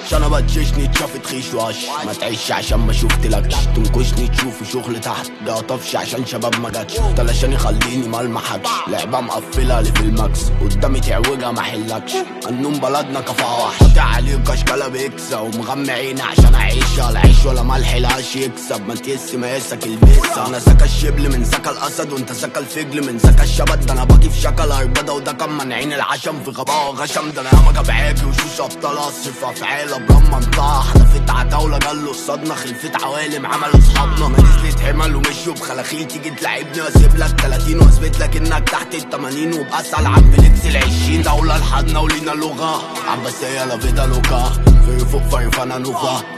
عشان بتششني تشافت خيش وقش ما تعيش عشان ما شفتلكش تنكشني تشوفي شغل تحت ده طفش عشان شباب ما جاتش تلاشان يخليني ما المحكش لعبة مقفلة لي في الماكس قدامي تعوجها ما حلكش النوم بلدنا كفاح قاطع عليك اشكالها بيكسا ومغمى عيني عشان اعيشها لا عيش ولا ملح العيش يكسب ما تيس مقاسك البسة انا سكا الشبل من سكا الاسد وانت سكا الفجل من سكا الشبد ده انا باقي في شكل اربده وده كان منعين العشم في غباء وغشم ده انا ياما جاب عاجي وشوش ابطال اصرف افعال ابرام منطقه حدفت عتاوله جاله الصدمه خلفت عوالم عملوا اصحابنا ما نزلت حمل ومشوا بخلاخيل تيجي تلعبني واسيب لك 30 واثبت لك انك تحت ال 80 وباسال عم فيليكس ال 20 دوله لحدنا ولينا لغه عباسيه لا فيدا لوكا في فوق في فانا نوفا